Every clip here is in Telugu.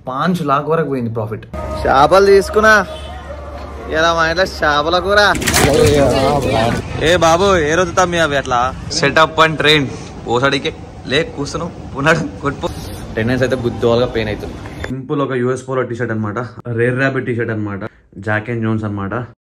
పాంచ్ లాక్ వరకు పోయింది ప్రాఫిట్ చేపలు తీసుకున్నా ఇలా మా ఇంట్లో చేపల కూర ఏ బాబు ఏ రోజు తమ్మి అవి అట్లా సెటప్ అండ్ ట్రైన్ ఓసాడికే లే కూర్చున్నావు ఉన్నాడు కొట్టుపో టెండెన్స్ అయితే గుద్దోలుగా పెయిన్ అవుతుంది సింపుల్ ఒక యూఎస్ పోలో టీ షర్ట్ అనమాట రేర్ ర్యాబిట్ టీ షర్ట్ అనమాట జాక్ అండ్ జోన్స్ అనమాట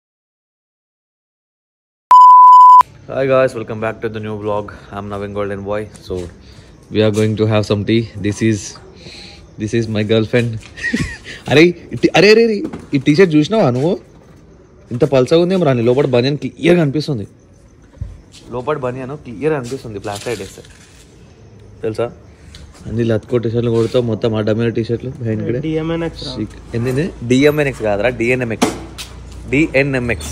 hi guys welcome back to the new blog I'm Naveen golden boy so we are going to have some tea this is this is my girl friend అరే ఈ టీ- అరే అరే అరే, ఈ టీ షర్ట్ చూసినావా నువ్వు ఇంత పల్సగా ఉంది ఏమో రాని లోపల బనియన్ క్లియర్గా అనిపిస్తుంది లోపల బనియన్ క్లియర్గా అనిపిస్తుంది బ్లాక్ సైడ్ వేస్తే తెలుసా అన్ని లత్కో టీ షర్ట్లు కొడతావు మొత్తం ఆ డమ్మిన టీ షర్ట్లు భయంకరే ఏంది డిఎంఎన్ఎక్స్ కాదురా డిఎన్ఎంఎక్స్ డిఎన్ఎంఎక్స్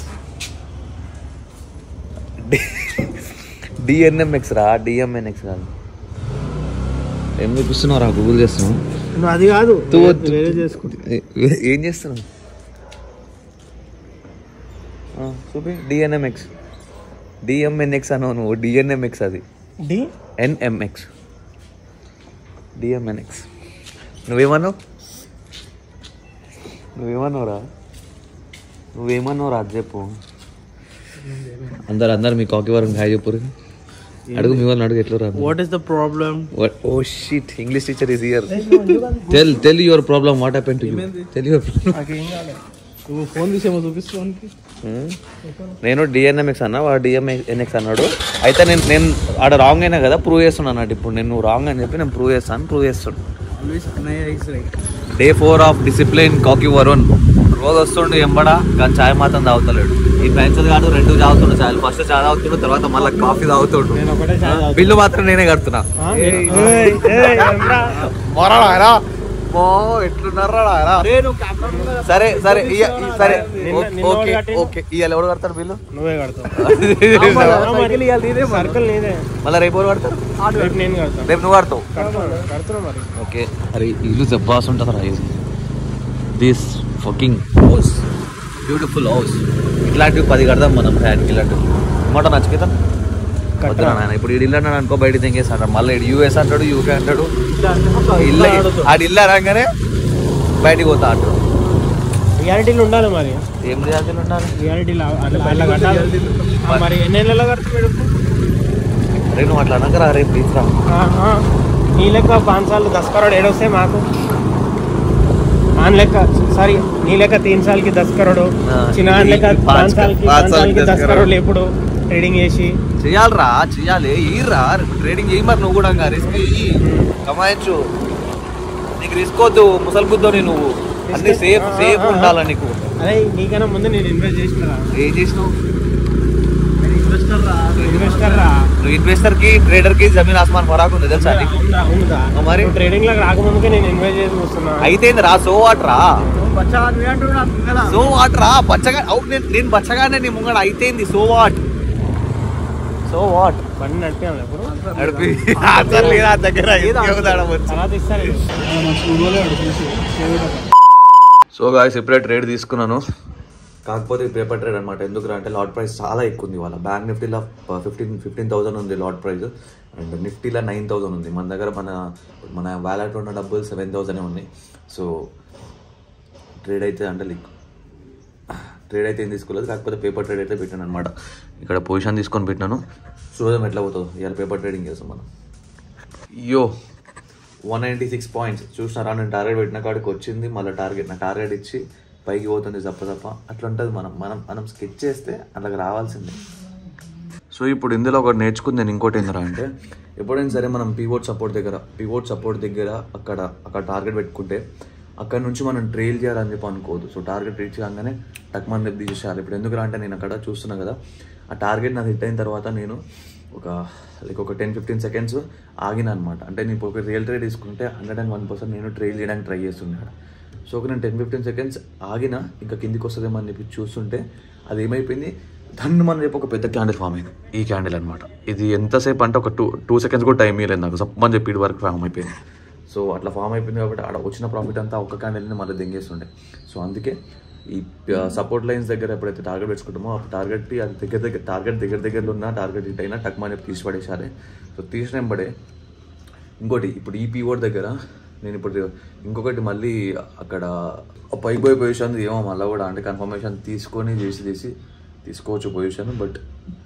డిఎన్ఎంఎక్స్ రా డిఎంఎన్ఎక్స్ కాదు ఏం చూపిస్తున్నావు రా గూగుల్ చేస్తున్నావు నువ్వు అది కాదు తూ- వేరే- తూ- వేరే తూ- చేసుకుంటా ఏ- ఏం చేస్తున్నావు ఆ, చూపి డిఎన్ఎంఎక్స్ డిఎంఎన్ఎక్స్ అన్నావు నువ్వు డిఎన్ఎంఎక్స్ అది డి ఎన్ఎంఎక్స్ డిఎంఎన్ఎక్స్ నువ్వేమన్నావు నువ్వేమన్నావురా నువ్వేమన్నావురా అది చెప్పు అందరు అందరు మీ కాకి వారు హాయ్ చెప్పు అడుగు మీ వాళ్ళని అడుగు ఎట్లా రా what is the problem oh shit English teacher is here tell tell your problem what happen to you tell your problem నాకేం కాలేదు నువ్వు ఫోన్ తీసేమో చూపిస్తానికి నేను డిఎన్ఎంఎక్స్ అన్నా వాడు డిఎంఎన్ఎక్స్ అన్నాడు అయితే నేను నేను ఆడ రాంగ్ అయినా కదా ప్రూవ్ చేస్తున్నాను అన్నట్టు ఇప్పుడు నేను రాంగ్ అని చెప్పి నేను ప్రూవ్ చేస్తాను ప్రూవ్ చేస్తాను ఆల్వేస్ అన్నయ్య is right day four of discipline కాకి వరుణ్ రోజు వస్తుండు ఎంబడా కానీ చాయ్ మాత్రం తాగుతలేడు ఈ ఫ్రెండ్స్ కాదు రెండు తాగుతుండు చాయ్ ఫస్ట్ చాయ్ తాగుతుండు తర్వాత మళ్ళీ కాఫీ తాగుతుండు నేను ఒకటే చాయ్ తాగుతా. బిల్లు మాత్రం నేనే కడుతున్నా ఆ, ఏయ్, ఏయ్, ఏమ్రా? ఓ ఎట్లున్నారా సరే సరే ఇయ్య- ఈ- సరే నిన్న- ఓ- నిన్న ఓకే ఎవరు కట్టిండు? ఓకే ఇవాళ ఎవరు కడతారు బిల్లు నువ్వే కడతావు సర్కిల్ నీదే మళ్ళీ రేపు ఎవరు కడతారు రేపు నేను కడతాను రేపు నువ్వు కడతావు కడుతున్నా కడుతున్నా మరి ఓకే అరే ఇల్లు జబ్బాస్ ఉంటుంది రా ఇది this fucking house beautiful house ఇట్లాంటివి పది కడదాం మనం ఫ్యాన్కి ఇలాంటివి మాట నచ్చిపోతాం వద్దురా నాయన ఇప్పుడు ఇల్లు అన్నాడు అనుకో బయట తెంగేస్తాడు మళ్ళీ ఇడు యూఎస్ అంటాడు యూకే అంటాడు ఇల్లు ఆడు ఇల్లు అనగానే బయటికి పోతా అంటాడు రియాలిటీలు ఉండాలి మరి ఏం చేయాల్సి ఉండాలి రియాలిటీలో అట్లా అట్లా కట్టాలి ఆ, మరి ఎన్ని నెలలు కడుతున్నాడు అరే నువ్వు అట్లా అనకరా రేపు ప్లీజ్ రా నీ లెక్క పాంచ్ సార్లు దస్ కరోడ్ ఏడొస్తే మాకు ఆన్ లెక్క సారీ నీ లెక్క తీన్ సార్కి దస్ కరోడు ఆ, చిన్న ఆన్ లెక్క పాంచ్ పాంచ్ సార్కి పాంచ్ పాంచ్ సార్కి సార్కి దస్ దస్ కరోడ్. కరోడ్లు ఎప్పుడు ట్రేడింగ్ చేసి చెయ్యాలరా చెయ్యాలి ఈరా ట్రేడింగ్ చేయి మరి నువ్వు కూడా రిస్క్ ఇయ్యి కమాయించు నీకు రిస్క్ వద్దు ముసలి బుద్ధోని నువ్వు అన్ని సేఫ్ సేఫ్ ఉండాలి నీకు అదే నీకన్నా ముందు నేను ఇన్వెస్ట్ చేసినరా ఏం చేసినావు ఇన్వెస్టర్ రా ఇన్వెస్టర్ రా నువ్వు ఇన్వెస్టర్ కి ట్రేడర్ కి జమీన్ ఆస్మాన్ ఫరాక్ ఉంది తెలుసా నీకు ఉందా, ఉందా? ఆ, మరి? నువ్వు ట్రేడింగ్ లోకి రాకముందుకే నేను ఇన్వెస్ట్ చేసి వస్తున్నా అయితే రా సో వాట్ రా సో వాట్ రా బచ్చగా అవు నేను నేను బచ్చగానే నీ ముంగడ అయితేంది సో వాట్ సో వాట్ బండి నడిపాను ఎప్పుడు నడిపి ఆన్సర్ లేదా దగ్గర తర్వాత ఇస్తారు సో గాయ సెపరేట్ రేట్ తీసుకున్నాను కాకపోతే పేపర్ ట్రేడ్ అనమాట ఎందుకు అంటే లాట్ ప్రైస్ చాలా ఎక్కువ ఉంది వాళ్ళ బ్యాంక్ నిఫ్టీలో ఫిఫ్టీన్ ఫిఫ్టీన్ థౌసండ్ ఉంది లాట్ ప్రైస్ అండ్ నిఫ్టీలో నైన్ థౌసండ్ ఉంది మన దగ్గర మన మన వ్యాలెట్ ఉన్న డబ్బులు సెవెన్ థౌసండ్ ఉంది సో ట్రేడ్ అయితే అంటే లిక్ ట్రేడ్ అయితే ఏం తీసుకోలేదు కాకపోతే పేపర్ ట్రేడ్ అయితే పెట్టాను అనమాట ఇక్కడ పొజిషన్ తీసుకొని పెట్టినాను చూద్దాం ఎట్లా పోతుందో ఇవాళ పేపర్ ట్రేడింగ్ చేస్తాం మనం యో వన్ నైంటీ సిక్స్ పాయింట్స్ చూసినారా నేను టార్గెట్ పెట్టిన కాడికి వచ్చింది మళ్ళీ టార్గెట్ నా టార్గెట్ ఇచ్చి పైకి పోతుంది తప్ప తప్ప అట్లా ఉంటుంది మనం మనం మనం స్కెచ్ చేస్తే అట్లాగ రావాల్సిందే సో ఇప్పుడు ఇందులో ఒకటి నేర్చుకుంది నేను ఇంకోటి ఏంటరా అంటే ఎప్పుడైనా సరే మనం పీవోట్ సపోర్ట్ దగ్గర పీవోట్ సపోర్ట్ దగ్గర అక్కడ అక్కడ టార్గెట్ పెట్టుకుంటే అక్కడ నుంచి మనం ట్రైల్ చేయాలని చెప్పి అనుకోవద్దు సో టార్గెట్ రీచ్ కాగానే టక్ మన దెబ్బ తీసేయాలి ఇప్పుడు ఎందుకు అంటే నేను అక్కడ చూస్తున్నా కదా ఆ టార్గెట్ నాకు హిట్ అయిన తర్వాత నేను ఒక లైక్ ఒక టెన్ ఫిఫ్టీన్ సెకండ్స్ ఆగిన అనమాట అంటే నేను ఇప్పుడు ఒక రియల్ ట్రేడ్ తీసుకుంటే హండ్రెడ్ అండ్ వన్ పర్సెంట్ నేను ట్రైల్ చేయడానికి ట్రై చేస్తున్నాను సో ఒక నేను టెన్ ఫిఫ్టీన్ సెకండ్స్ ఆగిన ఇంకా కిందికి వస్తుందేమో అని చెప్పి చూస్తుంటే అది ఏమైపోయింది దాన్ని మనం చెప్పి ఒక పెద్ద క్యాండిల్ ఫామ్ అయింది ఈ క్యాండిల్ అనమాట ఇది ఎంతసేపు అంటే ఒక టూ టూ సెకండ్స్ కూడా టైం ఇవ్వలేదు నాకు సప్పని చెప్పి ఇటు వరకు ఫామ్ అయిపోయింది సో అట్లా ఫామ్ అయిపోయింది కాబట్టి ఆడ వచ్చిన ప్రాఫిట్ అంతా ఒక్క క్యాండిల్ని మళ్ళీ దెంగేస్తుండే సో అందుకే ఈ సపోర్ట్ లైన్స్ దగ్గర ఎప్పుడైతే టార్గెట్ పెట్టుకుంటామో ఆ టార్గెట్ అది దగ్గర దగ్గర టార్గెట్ దగ్గర దగ్గరలో ఉన్న టార్గెట్ హిట్ అయినా టక్ మనీ తీసి పడేసాలి సో తీసిన వెంబడే ఇంకోటి ఇప్పుడు ఈ పీవోడ్ దగ్గర నేను ఇప్పుడు ఇంకొకటి మళ్ళీ అక్కడ పైకి పోయి పొజిషన్ ఏమో మళ్ళీ కూడా అంటే కన్ఫర్మేషన్ తీసుకొని చేసి తీసి తీసుకోవచ్చు పొజిషన్ బట్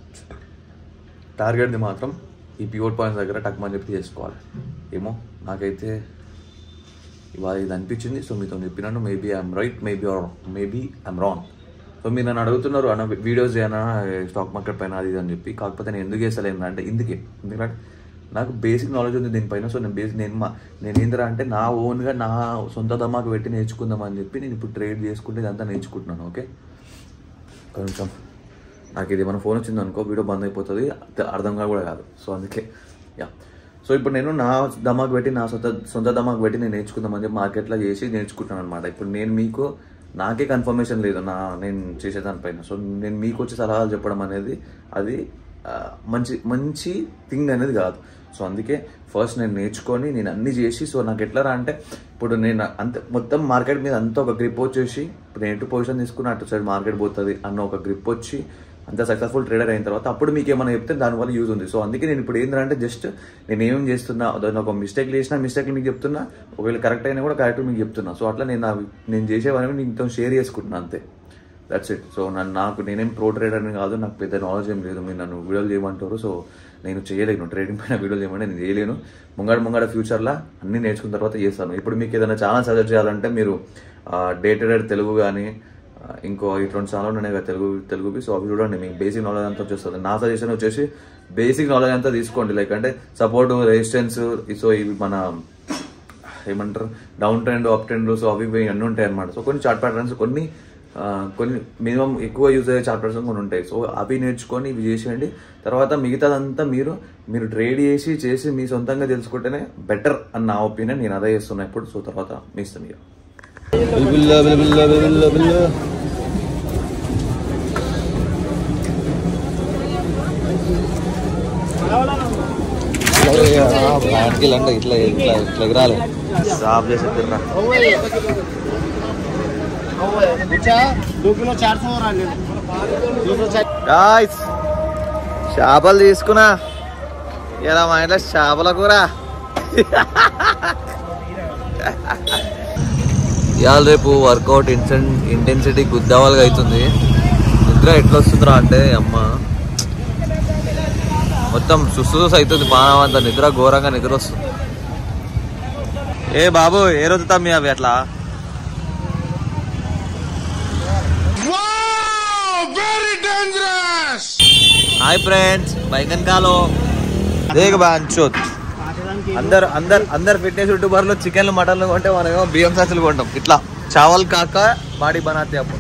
టార్గెట్ది మాత్రం ఈ ప్యూర్ పాయింట్స్ దగ్గర టక్మని చెప్పి చేసుకోవాలి ఏమో నాకైతే ఇవాళ ఇది అనిపించింది సో మీతో చెప్పినాను maybe I'm right maybe or maybe I'm wrong so మీరు నన్ను అడుగుతున్నారు అన్న వీడియోస్ చేయనా స్టాక్ మార్కెట్ పైన అది ఇది అని చెప్పి కాకపోతే నేను ఎందుకు చేస్తలేను అంటే ఇందుకే ఎందుకంటే నాకు బేసిక్ నాలెడ్జ్ ఉంది దీనిపైన సో నేను బేసిక్ నేను మా నేను ఏంటరా అంటే నా ఓన్గా నా సొంత దమ్మాకు పెట్టి నేర్చుకుందాం అని చెప్పి నేను ఇప్పుడు ట్రేడ్ చేసుకుంటే ఇదంతా నేర్చుకుంటున్నాను ఓకే కొంచెం నాకు ఇది మన ఫోన్ వచ్చింది అనుకో వీడియో బంద్ అయిపోతుంది అర్థ- అర్థంగా కూడా కాదు సో అందుకే యా సో ఇప్పుడు నేను నా దమాకు పెట్టి నా సొంత సొంత దమాకు పెట్టి నేను నేర్చుకుందామని చెప్పి మార్కెట్లో చేసి నేర్చుకుంటాను అనమాట ఇప్పుడు నేను మీకు నాకే కన్ఫర్మేషన్ లేదు నా నేను చేసేదానిపైన సో నేను మీకు వచ్చి సలహాలు చెప్పడం అనేది అది ఆ, మంచి మంచి థింగ్ అనేది కాదు సో అందుకే ఫస్ట్ నేను నేర్చుకొని నేను అన్ని చేసి సో నాకు ఎట్లా రా అంటే ఇప్పుడు నేను అంత మొత్తం మార్కెట్ మీద అంత ఒక గ్రిప్ వచ్చేసి ఇప్పుడు నేను ఎటు పొజిషన్ తీసుకున్న అటు సైడ్ మార్కెట్ పోతుంది అన్న ఒక గ్రిప్ వచ్చి అంత సక్సెస్ఫుల్ ట్రేడర్ అయిన తర్వాత అప్పుడు మీకు ఏమైనా చెప్తే దానివల్ల యూజ్ ఉంది సో అందుకే నేను ఇప్పుడు ఏంటంటే జస్ట్ నేను ఏమేం చేస్తున్నా దాని ఒక మిస్టేక్ చేసినా మిస్టేక్ మీకు చెప్తున్నా ఒకవేళ కరెక్ట్ అయినా కూడా కరెక్ట్ మీకు చెప్తున్నా సో అట్లా నేను నా- నేను చేసేవన్నీ మీతో షేర్ చేసుకుంటున్నా అంతే దట్స్ ఇట్ సో నన్ను నాకు నేనేం ప్రో ట్రేడర్ని కాదు నాకు పెద్ద నాలెడ్జ్ ఏం లేదు మీరు నన్ను వీడియోలు చేయమంటారు సో నేను చేయలేను ట్రేడింగ్ పైన వీడియోలు చేయమంటే నేను చేయలేను ముంగడ ముంగడ ఫ్యూచర్లో అన్నీ నేర్చుకున్న తర్వాత చేస్తాను ఇప్పుడు మీకు ఏదైనా ఛానల్ సజెస్ట్ చేయాలంటే మీరు డే టు తెలుగు కానీ ఇంకో ఈ రెండు ఛానల్ ఉన్నాయి కదా తెలుగు తెలుగుకి సో అవి చూడండి మీకు బేసిక్ నాలెడ్జ్ అంతా వచ్చేస్తుంది నా సజెషన్ వచ్చేసి బేసిక్ నాలెడ్జ్ అంతా తీసుకోండి లైక్ అంటే సపోర్ట్ రెసిస్టెన్స్ సో ఇవి మన ఏమంటారు down trend up trend so అవి ఇవి అన్నీ ఉంటాయి అనమాట సో కొన్ని చార్ట్ ప్యాటర్న్స్ కొన్ని ఆ, కొన్ని మినిమం ఎక్కువ యూజ్ అయ్యే చార్ట్ ప్యాటర్న్స్ కొన్ని ఉంటాయి సో అవి నేర్చుకొని ఇవి చేసేయండి తర్వాత మిగతాదంతా మీరు మీరు ట్రేడ్ చేసి చేసి మీ సొంతంగా తెలుసుకుంటేనే బెటర్ అన్న నా ఒపీనియన్ నేను అదే చేస్తున్నా ఇప్పుడు సో తర్వాత మీ ఇష్టం ఇక అంటే ఇట్లా ఇట్లా ఇట్లా ఎగరాలి సాఫ్ చేసి తిన్నా दो किलो चार सौ और आने दो सौ चार గాయ్స్ చేపలు తీసుకున్నా ఇలా మా ఇంట్లో చేపల కూర ఇవాళ రేపు వర్కౌట్ ఇన్సెన్ ఇంటెన్సిటీ గుద్దవాలుగా అవుతుంది నిద్ర ఎట్లా వస్తుందిరా అంటే అమ్మ మొత్తం సుస్సు అవుతుంది పానం అంతా నిద్ర ఘోరంగా నిద్ర వస్తుంది ఏ బాబు ఏ రోజు తమ్మి అవి అట్లా హాయ్ ఫ్రెండ్స్ బైకన్ కాలో దేగ బాంచోత్ అందరు అందరు అందరు ఫిట్నెస్ యూట్యూబర్లు చికెన్లు మటన్లు కొంటే మనమేమో బియ్యం సాసులు కొంటాం ఇట్లా చావల్ కాక బాడీ బనాతే అప్పుడు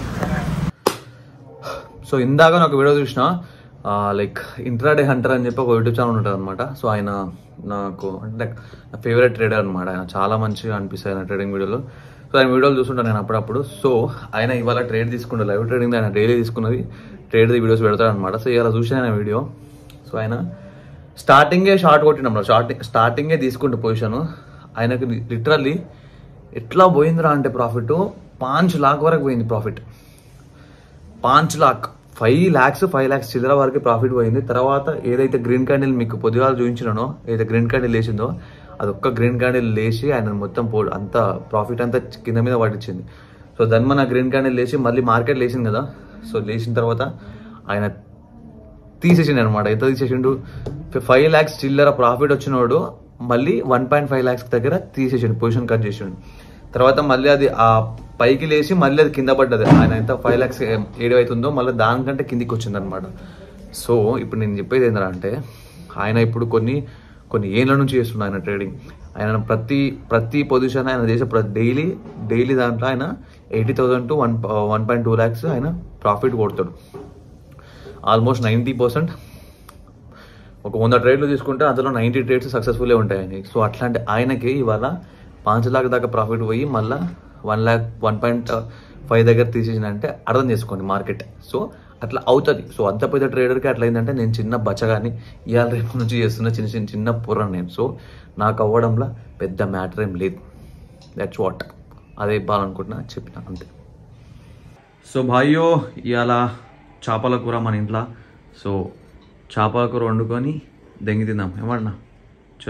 సో ఇందాక నాకు వీడియో చూసిన లైక్ ఇంట్రాడే హంటర్ అని చెప్పి ఒక యూట్యూబ్ ఛానల్ ఉంటుంది అనమాట సో ఆయన నాకు అంటే నా ఫేవరెట్ ట్రేడర్ అనమాట ఆయన చాలా మంచిగా అనిపిస్తాయి ఆయన ట్రేడింగ్ వీడియోలు సో ఆయన వీడియోలు చూస్తుంటాను నేను అప్పుడప్పుడు సో ఆయన ఇవాళ ట్రేడ్ తీసుకుంటే లైవ్ ట్రేడింగ్ ఆయన డైలీ తీసుకున్నది ట్రేడ్ వీడియోస్ పెడతాడు అనమాట సో ఇలా చూసిన ఆయన వీడియో సో ఆయన స్టార్టింగే షార్ట్ కొట్టినప్పుడు స్టార్టింగ్ స్టార్టింగే తీసుకుంటే పొజిషన్ ఆయనకి లిటరల్లీ ఎట్లా పోయిందిరా అంటే ప్రాఫిట్ పాంచ్ లాక్ వరకు పోయింది ప్రాఫిట్ పాంచ్ లాక్ ఫైవ్ ల్యాక్స్ ఫైవ్ ల్యాక్స్ చిల్లర వరకు ప్రాఫిట్ పోయింది తర్వాత ఏదైతే గ్రీన్ క్యాండిల్ మీకు పొద్దుగాల చూపించినానో ఏదైతే గ్రీన్ క్యాండిల్ లేచిందో అది ఒక్క గ్రీన్ క్యాండిల్ లేచి ఆయన మొత్తం పో అంత ప్రాఫిట్ అంతా కింద మీద పట్టించింది సో దాని మన గ్రీన్ క్యాండిల్ లేచి మళ్ళీ మార్కెట్ లేచింది కదా సో లేచిన తర్వాత ఆయన తీసేసిండు అనమాట ఎంత తీసేసిండు ఫైవ్ ల్యాక్స్ చిల్లర ప్రాఫిట్ వచ్చినోడు మళ్ళీ వన్ పాయింట్ ఫైవ్ ల్యాక్స్ దగ్గర తీసేసిండు పొజిషన్ కట్ చేసిండు తర్వాత మళ్ళీ అది ఆ పైకి లేచి మళ్ళీ అది కింద పడ్డది ఆయన ఎంత ఫైవ్ ల్యాక్స్ ఏడు అవుతుందో మళ్ళీ దానికంటే కిందికి వచ్చింది అనమాట సో ఇప్పుడు నేను చెప్పేది ఏంటంటే ఆయన ఇప్పుడు కొన్ని కొన్ని ఏళ్ళ నుంచి చేస్తున్నా ఆయన ట్రేడింగ్ ఆయన ప్రతి ప్రతి పొజిషన్ ఆయన చేసే ప్రతి డైలీ డైలీ దాంట్లో ఆయన eighty thousand to one one point two lakhs ఆయన ప్రాఫిట్ కొడతాడు ఆల్మోస్ట్ నైంటీ పర్సెంట్ ఒక వంద ట్రేడ్లు తీసుకుంటే అందులో నైంటీ ట్రేడ్స్ సక్సెస్ఫుల్లే ఉంటాయని సో అట్లాంటి ఆయనకి ఇవాళ పాంచ్ లాక్ దాకా ప్రాఫిట్ పోయి మళ్ళీ one lakh one point five దగ్గర తీసేసినంటే అర్థం చేసుకోండి మార్కెట్ సో అట్లా అవుతుంది సో అంత పెద్ద ట్రేడర్కి అట్లా అయిందంటే నేను చిన్న బచ్చగాని ఇవాళ రేపు నుంచి చేస్తున్న చిన్న చిన్న చిన్న పుర్రని నేను సో నాకు అవ్వడంలో పెద్ద మ్యాటర్ ఏం లేదు దట్స్ వాట్ అదే ఇవ్వాలనుకుంటున్నా చెప్పిన అంతే సో భాయ్యో ఇవాళ చేపల కూర మన ఇంట్లో సో చేపల కూర వండుకొని దెంగి తిందాం ఏమన్నా చలో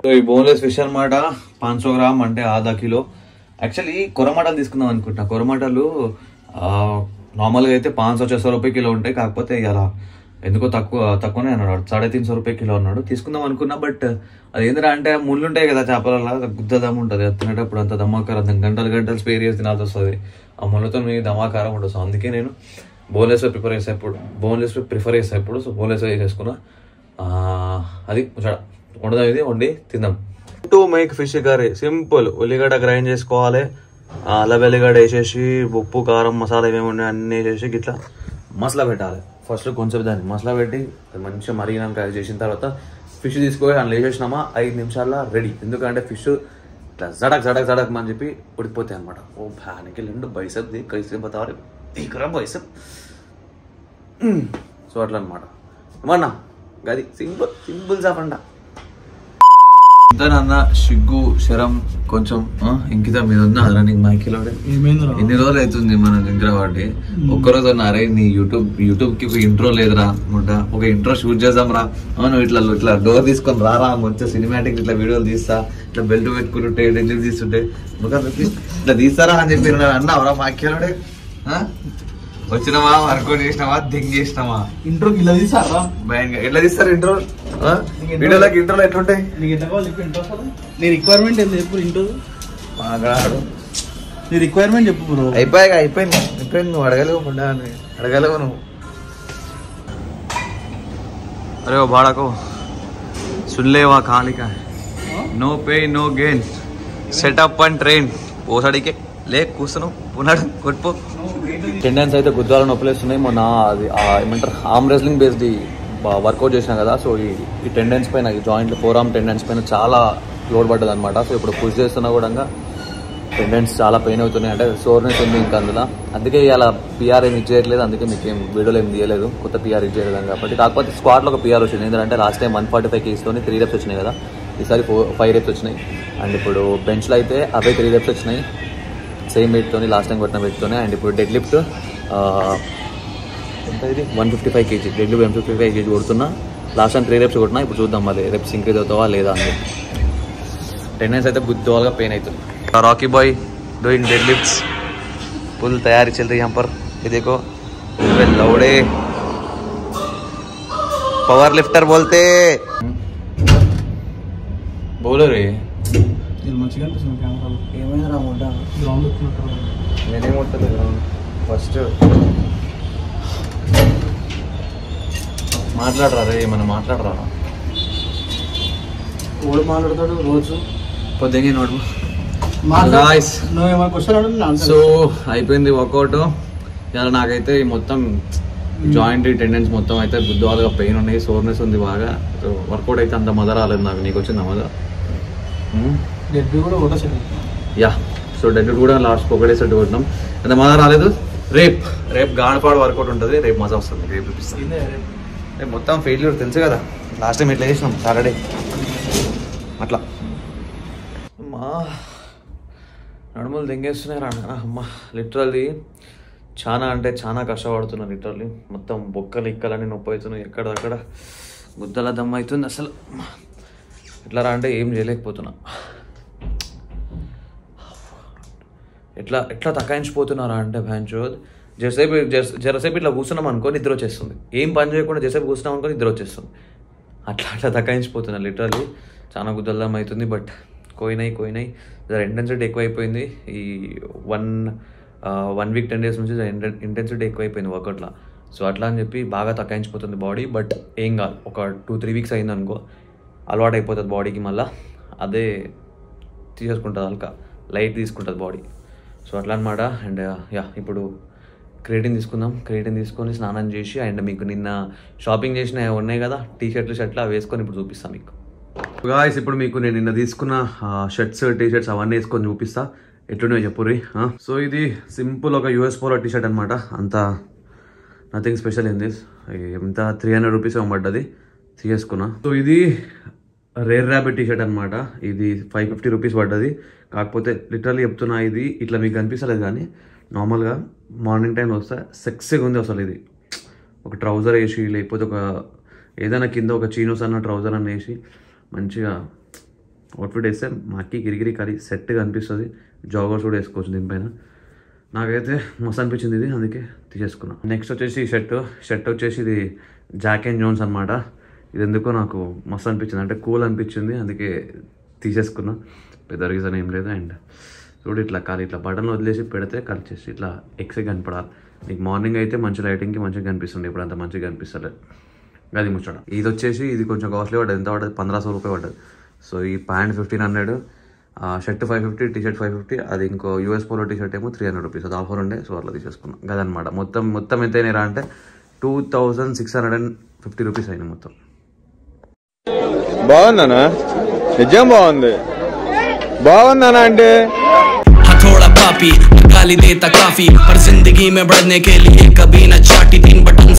సో ఈ బోన్లెస్ ఫిష్ అనమాట పాంచో గ్రామ్ అంటే ఆधा కిలో యాక్చువల్లీ కొరమాటలు తీసుకుందాం అనుకుంటున్నా కొరమాటలు నార్మల్గా అయితే పాంచ్ సో చేసో రూపాయ కిలో ఉంటాయి కాకపోతే ఇలా ఎందుకో తక్కువ తక్కువనే అన్నాడు సాడే తీన్ సో రూపాయ కిలో అన్నాడు తీసుకుందాం అనుకున్నా బట్ అది ఏంటంటే అంటే ముళ్ళు ఉంటాయి కదా చేపలలో గుద్దదమ్మ ఉంటుంది అది తినేటప్పుడు అంత దమాకారం గంటలు గంటలు స్పేర్ చేసి తినాల్సి వస్తుంది ఆ ముళ్ళతో మీ దమాకారం ఉండదు సో అందుకే నేను బోన్లెస్ ప్రిఫర్ చేసేప్పుడు బోన్లెస్ ప్రిఫర్ చేసేప్పుడు సో బోన్లెస్ చేసుకున్నా ఆ, అది చూడ వండుదాం ఇది వండి తిందాం to make fish curry simple ఉల్లిగడ్డ గ్రైండ్ చేసుకోవాలి ఆ, అల్లం వెల్లిగడ్డ వేసేసి ఉప్పు కారం మసాలా ఏమేమి ఉన్నాయి అన్నీ వేసేసి ఇట్లా మసాలా పెట్టాలి ఫస్ట్ కొంచెం దాన్ని మసాలా పెట్టి అది మంచిగా మరిగినాక అది చేసిన తర్వాత ఫిష్ తీసుకొని అందులో వేసేసినామా ఐదు నిమిషాల్లో రెడీ ఎందుకంటే ఫిష్ ఇట్లా జడక్ జడక్ జడక్ అని చెప్పి ఉడికిపోతాయి అనమాట ఓ భయానికి రెండు బైసప్ ది కైసే బతారు ఇక్కడ బైసప్ సో అట్లా అనమాట ఏమన్నా గది సింపుల్ సింపుల్ చాపండా అన్న సిగ్గు శరం కొంచెం ఆ, ఇంకిత మీద ఉన్న అదరా నీకు మైకిలో ఎన్ని రోజులు అవుతుంది మన దగ్గర వాటి ఒక్కరోజు అన్న అరే నీ యూట్యూబ్ యూట్యూబ్ కి ఒక ఇంట్రో లేదురా ముడ్డ ఒక ఇంట్రో షూట్ చేద్దాం రా అవును ఇట్లా ఇట్లా డోర్ తీసుకొని రారా మంచిగా సినిమాటిక్ ఇట్లా వీడియోలు తీస్తా ఇట్లా బెల్ట్ పెట్టుకుంటుంటే డెడ్లు తీస్తుంటే ముఖం పెట్టి ఇట్లా తీస్తారా అని చెప్పి అన్నావరా మాక్యలోడే వచ్చినావా వర్క్ చేసినావా దింగ్ చేసినావా ఇంట్రోకి ఇలా తీసారా భయంగా ఎట్లా తీస్తారు ఇంట్రో వీడియోలోకి ఇంట్రోలో ఎట్లుంటాయి నీకు ఎంత కావాలి చెప్పు ఇంట్రో అసలు నీ రిక్వైర్మెంట్ ఏంది చెప్పు ఇంట్రో మాట్లాడు నీ రిక్వైర్మెంట్ చెప్పు బ్రో అయిపోయాక అయిపోయింది అయిపోయింది నువ్వు అడగలేవు ముండా అని. అడగలేవు నువ్వు అరే ఓ బాడకో సున్లేవా కాలిక no pain no gain setup and train ఓసాడికే లే కూర్చును పునాడు కొట్టుపో టెండెన్స్ అయితే గుద్దాల నొప్పులేస్తున్నాయి మొన్న అది ఆ ఏమంటారు ఆర్మ్ రెస్లింగ్ బేస్డ్ వర్కౌట్ చేసినా కదా సో ఈ ఈ టెండెన్స్ పైన ఈ జాయింట్ ఫోర్ ఆర్మ్ టెండెన్స్ పైన చాలా లోడ్ పడ్డది అనమాట సో ఇప్పుడు పుష్ చేస్తున్నా కూడా టెండెన్స్ చాలా పెయిన్ అవుతున్నాయి అంటే సోర్నెస్ ఉంది ఇంకా అందులో అందుకే ఇలా పిఆర్ ఏమి ఇచ్చేయట్లేదు అందుకే మీకు ఏం వీడియోలో ఏం తీయలేదు కొత్త పిఆర్ ఇచ్చేయలేదు కాబట్టి కాకపోతే స్క్వాడ్లో ఒక పిఆర్ వచ్చింది ఎందుకంటే last time one forty five కేసుతోని త్రీ రెప్స్ వచ్చినాయి కదా ఈసారి ఫోర్ ఫైవ్ రెప్స్ వచ్చినాయి అండ్ ఇప్పుడు బెంచ్లో అయితే అవే త్రీ రెప్స్ వచ్చినాయి సేమ్ వెయిట్తోని లాస్ట్ టైం కొట్టిన వెయిట్తోనే అండ్ ఇప్పుడు డెడ్ లిఫ్ట్ ఎంత ఇది one fifty five KG deadlift one fifty five KG కొడుతున్నా లాస్ట్ టైం త్రీ రెప్స్ కొట్టినా ఇప్పుడు చూద్దాం మళ్ళీ రెప్స్ ఇంక్రీజ్ అవుతావా లేదా అని చెప్పి టెండెన్స్ అయితే గుద్దోలుగా పెయిన్ అవుతుంది Rocky boy doing deadlifts full तैयारी चल रही है यहाँ पर ये देखो अबे लौड़े पवर लिफ्टर बोलते बोलो रे నేను మంచిగా అనిపిస్తుంది కెమెరాలో ఏమైందిరా ముడ్డ గ్రౌండ్ వచ్చినట్టు నేనే ముట్టదు ఫస్ట్ మాట్లాడరా రే ఏమన్నా మాట్లాడరా ఓడి మాట్లాడతాడు రోజు పొద్దున్నే నోడు మాట్లాడు. Guys. నువ్వు ఏమైనా క్వశ్చన్ అడుగు నేను answer సో అయిపోయింది వర్కౌట్ ఇలా నాకైతే ఈ మొత్తం జాయింట్ టెండెన్స్ మొత్తం అయితే గుద్దువాలుగా పెయిన్ ఉన్నాయి సోర్నెస్ ఉంది బాగా సో వర్కౌట్ అయితే అంత మజా రాలేదు నాకు నీకు వచ్చిందా మజా డెడ్ కూడా ఒకటే సెట్ యా సో డెడ్ కూడా లాస్ట్ ఒకటే సెట్ కొట్టినాం అంత మజా రాలేదు రేప్ రేపు గానపాడు వర్కౌట్ ఉంటుంది రేపు మజా వస్తుంది రేపు చూపిస్తాను రేపు మొత్తం ఫెయిల్యూర్ తెలుసు కదా లాస్ట్ టైం ఎట్లా చేసినాం సాటర్డే అట్లా అమ్మా నడుములు దెంగేస్తున్నాయి రా నాన్న అమ్మ లిటరల్లీ చాలా అంటే చాలా కష్టపడుతున్నా లిటరల్లీ మొత్తం బొక్కలు ఇక్కలన్నీ నొప్పి అవుతున్నాయి ఎక్కడక్కడ గుద్దల దమ్ అవుతుంది అసలు ఎట్లా రా అంటే ఏం చేయలేకపోతున్నా ఎట్లా ఎట్లా తకాయించిపోతున్నారా అంటే భయాంచోద్ జరసేపు జర- జరసేపు ఇట్లా కూర్చున్నాం అనుకో నిద్ర వచ్చేస్తుంది ఏం పని చేయకుండా జరసేపు కూర్చున్నాం అనుకో నిద్ర వచ్చేస్తుంది అట్లా అట్లా తకాయించిపోతున్నా లిటరల్లీ చాలా గుద్దల్లం అవుతుంది బట్ కోయినాయి కోయినాయి జర ఇంటెన్సిటీ ఎక్కువైపోయింది ఈ one one week ten days నుంచి ఇంటెన్సిటీ ఎక్కువైపోయింది వర్కౌట్లో సో అట్లా అని చెప్పి బాగా తకాయించిపోతుంది బాడీ బట్ ఏం కాదు ఒక టూ త్రీ వీక్స్ అయింది అనుకో అలవాటు అయిపోతుంది బాడీకి మళ్ళీ అదే తీసేసుకుంటుంది అల్క లైట్ తీసుకుంటుంది బాడీ సో అట్లా అనమాట అండ్ యా ఇప్పుడు క్రియేటిన్ తీసుకుందాం క్రియేటిన్ తీసుకొని స్నానం చేసి అండ్ మీకు నిన్న షాపింగ్ చేసిన ఉన్నాయి కదా టీ షర్ట్లు షర్ట్లు అవి వేసుకొని ఇప్పుడు చూపిస్తాను మీకు గాయస్ ఇప్పుడు మీకు నేను నిన్న తీసుకున్న షర్ట్స్ టీ షర్ట్స్ అవన్నీ వేసుకొని చూపిస్తా ఎట్లున్నాయో చెప్పుర్రి సో ఇది సింపుల్ ఒక యూఎస్ పోలో టీ షర్ట్ అనమాట అంత నథింగ్ స్పెషల్ ఇన్ దిస్ ఎంత త్రీ హండ్రెడ్ రూపీస్ ఏమో పడ్డది తీసుకున్నా సో ఇది రేర్ ర్యాబిట్ టీ షర్ట్ అనమాట ఇది ఫైవ్ ఫిఫ్టీ రూపీస్ పడ్డది కాకపోతే లిటరల్లీ చెప్తున్నా ఇది ఇట్లా మీకు కనిపిస్తలేదు కానీ నార్మల్గా మార్నింగ్ టైం వస్తే సెక్సీగా ఉంది అసలు ఇది ఒక ట్రౌజర్ వేసి లేకపోతే ఒక ఏదైనా కింద ఒక చీనోస్ అన్న ట్రౌజర్ అన్న వేసి మంచిగా అవుట్ఫిట్ వేస్తే మా అక్కి గిరిగిరి కరి సెట్గా అనిపిస్తుంది జాగర్స్ కూడా వేసుకోవచ్చు దీనిపైన నాకైతే మస్తు అనిపించింది ఇది అందుకే తీసేసుకున్నా నెక్స్ట్ వచ్చేసి ఈ షర్ట్ షర్ట్ వచ్చేసి ఇది జాక్ అండ్ జోన్స్ అనమాట ఇది ఎందుకో నాకు మస్తు అనిపించింది అంటే కూల్ అనిపించింది అందుకే తీసేసుకున్నా పెద్ద రీజన్ ఏం లేదు అండ్ చూడు ఇట్లా కాదు ఇట్లా బటన్ వదిలేసి పెడితే కలిసేసి ఇట్లా ఎక్సే కనపడాలి నీకు మార్నింగ్ అయితే మంచి లైటింగ్కి మంచిగా కనిపిస్తుంది ఇప్పుడు అంత మంచిగా కనిపిస్తలేదు అది ముచ్చట ఇది వచ్చేసి ఇది కొంచెం కాస్ట్లీ పడ్డది ఎంత పడ్డది పంద్రా సో రూపాయ పడ్డది సో ఈ pant fifteen hundred shirt five fifty T shirt five fifty అది ఇంకో యూఎస్ పోలో టీ షర్ట్ ఏమో త్రీ హండ్రెడ్ రూపీస్ అది ఆఫర్ ఉండే సో అట్లా తీసేసుకున్నాం అదనమాట మొత్తం మొత్తం ఎంత అయినా అంటే two thousand six hundred and fifty rupees అయినాయి మొత్తం బాగుందనా నిజం బాగుంది బాగుందనా అంటే हथौड़ा पापी गाली देता काफी पर जिंदगी में बढ़ने के लिए कभी न